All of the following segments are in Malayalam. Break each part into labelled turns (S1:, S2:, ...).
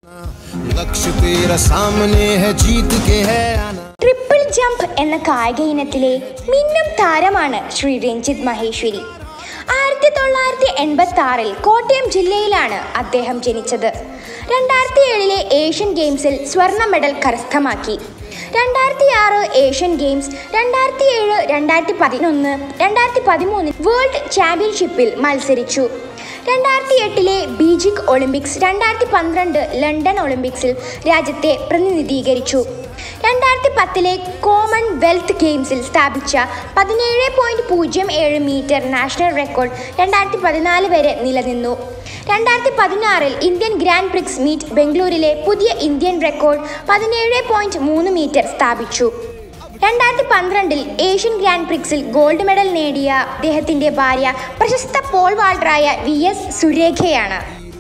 S1: लक्ष्य तेरा सामने है जीत के है आना
S2: ട്രിപ്പിൾ ജംപ് എന്ന കായിക ഇനത്തിലെ മിന്നും താരമാണ് ശ്രീ രഞ്ജിത്ത് മഹേശ്വരി ആയിരത്തി തൊള്ളായിരത്തി എൺപത്തി ആറിൽ കോട്ടയം ജില്ലയിലാണ് അദ്ദേഹം ജനിച്ചത് രണ്ടായിരത്തി ഏഴിലെ ഏഷ്യൻ ഗെയിംസിൽ സ്വർണ്ണ മെഡൽ കരസ്ഥമാക്കി രണ്ടായിരത്തി ആറ് ഏഷ്യൻ ഗെയിംസ് രണ്ടായിരത്തി ഏഴ് രണ്ടായിരത്തി പതിനൊന്ന് രണ്ടായിരത്തി പതിമൂന്നിൽ വേൾഡ് ചാമ്പ്യൻഷിപ്പിൽ മത്സരിച്ചു രണ്ടായിരത്തി എട്ടിലെ ബീജിംഗ് ഒളിമ്പിക്സ് രണ്ടായിരത്തി പന്ത്രണ്ട് ലണ്ടൻ ഒളിമ്പിക്സിൽ രാജ്യത്തെ പ്രതിനിധീകരിച്ചു രണ്ടായിരത്തി പത്തിലെ കോമൺവെൽത്ത് ഗെയിംസിൽ സ്ഥാപിച്ച പതിനേഴ് പോയിന്റ് പൂജ്യം ഏഴ് മീറ്റർ നാഷണൽ റെക്കോർഡ് രണ്ടായിരത്തി പതിനാല് വരെ നിലനിന്നു രണ്ടായിരത്തി പതിനാറിൽ ഇന്ത്യൻ ഗ്രാൻഡ് പ്രിക്സ് മീറ്റ് ബംഗളൂരിലെ പുതിയ ഇന്ത്യൻ റെക്കോർഡ് പതിനേഴ് പോയിന്റ് മൂന്ന് മീറ്റർ സ്ഥാപിച്ചു രണ്ടായിരത്തി പന്ത്രണ്ടിൽ ഏഷ്യൻ ഗ്രാൻഡ് പ്രിക്സിൽ ഗോൾഡ് മെഡൽ നേടിയ അദ്ദേഹത്തിന്റെ ഭാര്യ പ്രശസ്ത പോൾ വാൾട്ടറായ വി എസ് സുരേഖയാണ്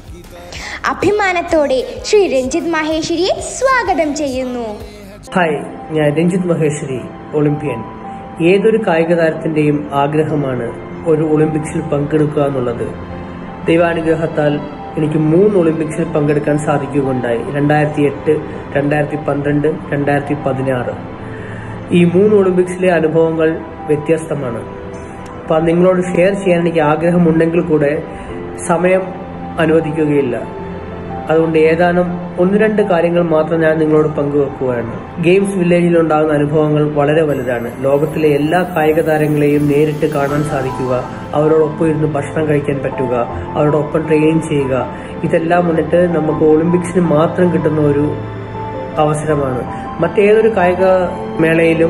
S2: അഭിമാനത്തോടെ ശ്രീ രഞ്ജിത്ത് മഹേശ്വരിയെ സ്വാഗതം ചെയ്യുന്നു
S3: ഹായ് ഞാൻ രഞ്ജിത്ത് മഹേശ്വരി ഒളിമ്പ്യൻ ഏതൊരു കായിക താരത്തിന്റെയും ആഗ്രഹമാണ് ഒരു ഒളിമ്പിക്സിൽ പങ്കെടുക്കുക എന്നുള്ളത് ദൈവാനുഗ്രഹത്താൽ എനിക്ക് മൂന്ന് ഒളിമ്പിക്സിൽ പങ്കെടുക്കാൻ സാധിക്കുകയുണ്ടായി രണ്ടായിരത്തി എട്ട് രണ്ടായിരത്തി പന്ത്രണ്ട് രണ്ടായിരത്തി പതിനാറ് ഈ മൂന്ന് ഒളിമ്പിക്സിലെ അനുഭവങ്ങൾ വ്യത്യസ്തമാണ് അപ്പം അത് നിങ്ങളോട് ഷെയർ ചെയ്യാൻ എനിക്ക് ആഗ്രഹമുണ്ടെങ്കിൽ കൂടെ സമയം അനുവദിക്കുകയില്ല അതുകൊണ്ട് ഏതാനും ഒന്ന് രണ്ട് കാര്യങ്ങൾ മാത്രം ഞാൻ നിങ്ങളോട് പങ്കുവെക്കുകയാണ് ഗെയിംസ് വില്ലേജിൽ ഉണ്ടാകുന്ന അനുഭവങ്ങൾ വളരെ വലുതാണ് ലോകത്തിലെ എല്ലാ കായിക താരങ്ങളെയും നേരിട്ട് കാണാൻ സാധിക്കുക അവരോടൊപ്പം ഇരുന്ന് ഭക്ഷണം കഴിക്കാൻ പറ്റുക അവരോടൊപ്പം ട്രെയിനിങ് ചെയ്യുക ഇതെല്ലാം വന്നിട്ട് നമുക്ക് ഒളിമ്പിക്സിന് മാത്രം കിട്ടുന്ന ഒരു അവസരമാണ് മറ്റേതൊരു കായിക മേളയിലും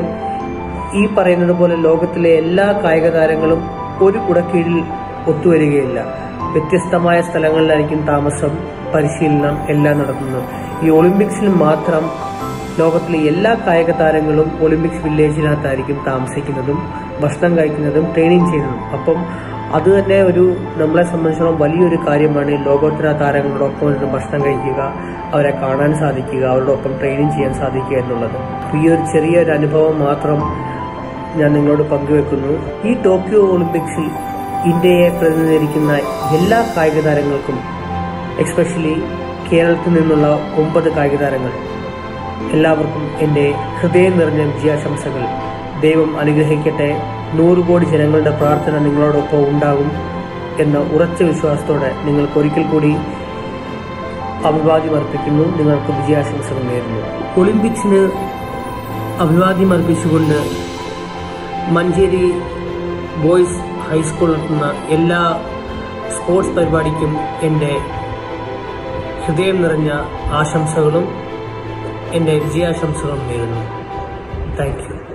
S3: ഈ പറയുന്നത് പോലെ ലോകത്തിലെ എല്ലാ കായിക താരങ്ങളും ഒരു കുടക്കീഴിൽ ഒത്തുവരികയില്ല വ്യത്യസ്തമായ സ്ഥലങ്ങളിലായിരിക്കും താമസം പരിശീലനം എല്ലാം നടത്തുന്നത് ഈ ഒളിമ്പിക്സിൽ മാത്രം ലോകത്തിലെ എല്ലാ കായിക താരങ്ങളും ഒളിമ്പിക്സ് വില്ലേജിനകത്തായിരിക്കും താമസിക്കുന്നതും ഭക്ഷണം കഴിക്കുന്നതും ട്രെയിനിങ് ചെയ്യുന്നതും അപ്പം അത് തന്നെ ഒരു നമ്മളെ സംബന്ധിച്ചിടത്തോളം വലിയൊരു കാര്യമാണ് ഈ ലോകോത്തര താരങ്ങളോടൊപ്പം ഇരുന്ന് ഭക്ഷണം കഴിക്കുക അവരെ കാണാൻ സാധിക്കുക അവരോടൊപ്പം ട്രെയിനിങ് ചെയ്യാൻ സാധിക്കുക എന്നുള്ളത് അപ്പൊ ഈ ഒരു ചെറിയൊരു അനുഭവം മാത്രം ഞാൻ നിങ്ങളോട് പങ്കുവെക്കുന്നു ഈ ടോക്കിയോ ഒളിമ്പിക്സിൽ ഇന്ത്യയെ പ്രതിനിധീകരിക്കുന്ന എല്ലാ കായിക താരങ്ങൾക്കും എക്സ്പെഷ്യലി കേരളത്തിൽ നിന്നുള്ള ഒമ്പത് കായിക താരങ്ങൾ എല്ലാവർക്കും എൻ്റെ ഹൃദയം നിറഞ്ഞ വിജയാശംസകൾ ദൈവം അനുഗ്രഹിക്കട്ടെ നൂറ് കോടി ജനങ്ങളുടെ പ്രാർത്ഥന നിങ്ങളോടൊപ്പം ഉണ്ടാകും എന്ന ഉറച്ച വിശ്വാസത്തോടെ നിങ്ങൾക്ക് ഒരിക്കൽ കൂടി അഭിവാദ്യം അർപ്പിക്കുന്നു നിങ്ങൾക്ക് വിജയാശംസകൾ നേരുന്നു ഒളിമ്പിക്സിന് അഭിവാദ്യം അർപ്പിച്ചുകൊണ്ട് മഞ്ചേരി ബോയ്സ് ഹൈസ്കൂൾ നടത്തുന്ന എല്ലാ സ്പോർട്സ് പരിപാടിക്കും എൻ്റെ ഹൃദയം നിറഞ്ഞ ആശംസകളും എൻ്റെ വിജയാശംസകളും നേരുന്നു താങ്ക് യു